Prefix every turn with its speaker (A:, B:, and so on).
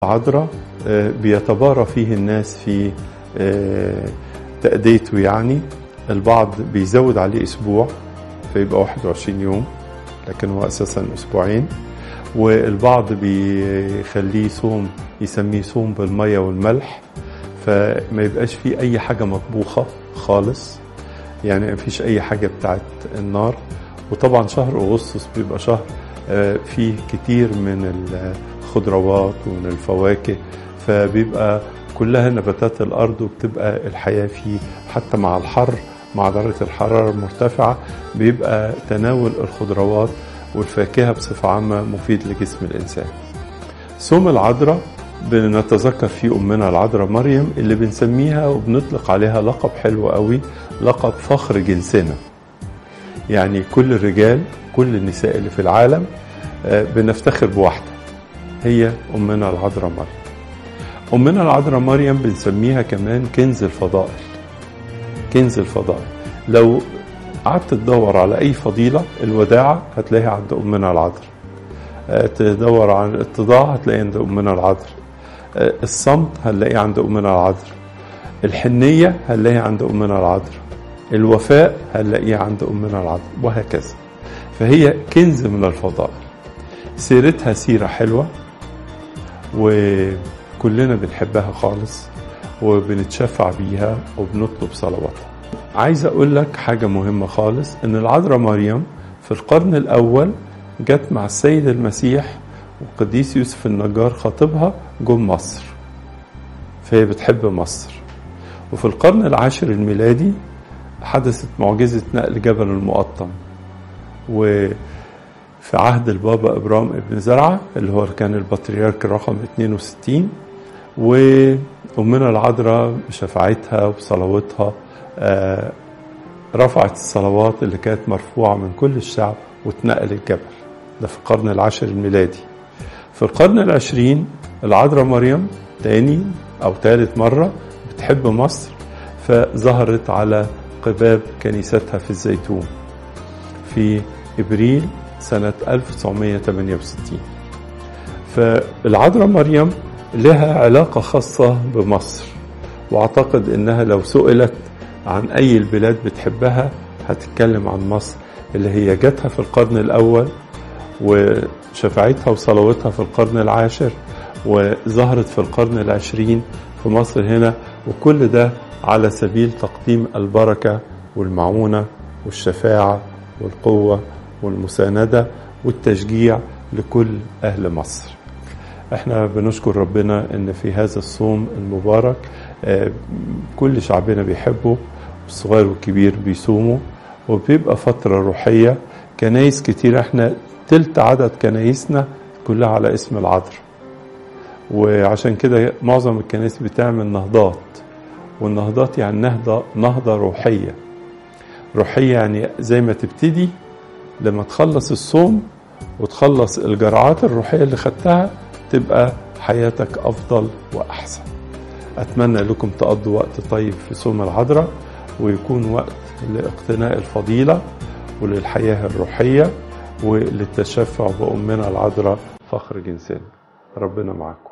A: عذراء بيتبارى فيه الناس في آه، تأديته يعني البعض بيزود عليه أسبوع فيبقى 21 يوم لكن هو أساسا أسبوعين والبعض بيخليه صوم يسميه صوم بالمية والملح فما يبقاش فيه أي حاجة مطبوخة خالص يعني ما فيش أي حاجة بتاعت النار وطبعا شهر أغسطس بيبقى شهر آه، فيه كتير من الخضروات ومن الفواكه فبيبقى كلها نباتات الأرض وبتبقى الحياة فيه حتى مع الحر مع درجة الحرارة المرتفعة بيبقى تناول الخضروات والفاكهة بصفة عامة مفيد لجسم الإنسان صوم العذراء بنتذكر فيه أمنا العذراء مريم اللي بنسميها وبنطلق عليها لقب حلو قوي لقب فخر جنسنا يعني كل الرجال كل النساء اللي في العالم آه، بنفتخر بواحدة هي أمنا العذراء مريم أمنا العذراء مريم بنسميها كمان كنز الفضائل كنز الفضائل لو قعدت تدور على أي فضيلة الوداعة هتلاقيها عند أمنا العذراء آه، تدور عن الاتضاع هتلاقيها عند أمنا العذراء آه، الصمت هنلاقيه عند أمنا العذراء الحنية هنلاقيها عند أمنا العذراء الوفاء هنلاقيه عند أمنا العذراء وهكذا فهي كنز من الفضائل سيرتها سيرة حلوة وكلنا بنحبها خالص وبنتشفع بيها وبنطلب صلواتها عايز اقول لك حاجة مهمة خالص ان العذراء مريم في القرن الاول جت مع السيد المسيح وقديس يوسف النجار خطيبها جم مصر فهي بتحب مصر وفي القرن العاشر الميلادي حدثت معجزة نقل جبل المقطم وفي عهد البابا إبرام ابن زرعة اللي هو كان البطريرك رقم 62 وأمنا العذراء بشفاعتها وبصلواتها آه، رفعت الصلوات اللي كانت مرفوعة من كل الشعب واتنقل الجبل ده في القرن العاشر الميلادي في القرن العشرين العذراء مريم تاني أو تالت مرة بتحب مصر فظهرت على قباب كنيستها في الزيتون في إبريل سنة 1968 فالعذراء مريم لها علاقة خاصة بمصر واعتقد انها لو سئلت عن اي البلاد بتحبها هتتكلم عن مصر اللي هي جاتها في القرن الاول وشفاعتها وصلواتها في القرن العاشر وظهرت في القرن العشرين في مصر هنا وكل ده على سبيل تقديم البركة والمعونة والشفاعة والقوة والمساندة والتشجيع لكل أهل مصر احنا بنشكر ربنا ان في هذا الصوم المبارك آه، كل شعبنا بيحبه الصغير والكبير بيصوموا وبيبقى فترة روحية كنايس كتير احنا تلت عدد كنايسنا كلها على اسم العذراء وعشان كده معظم الكنائس بتعمل نهضات والنهضات يعني نهضة نهضة روحية روحية يعني زي ما تبتدي لما تخلص الصوم وتخلص الجرعات الروحية اللي خدتها تبقى حياتك أفضل وأحسن أتمنى لكم تقضوا وقت طيب في صوم العذراء ويكون وقت لاقتناء الفضيلة وللحياة الروحية وللتشفع بأمنا العذراء فخر جنسنا ربنا معكم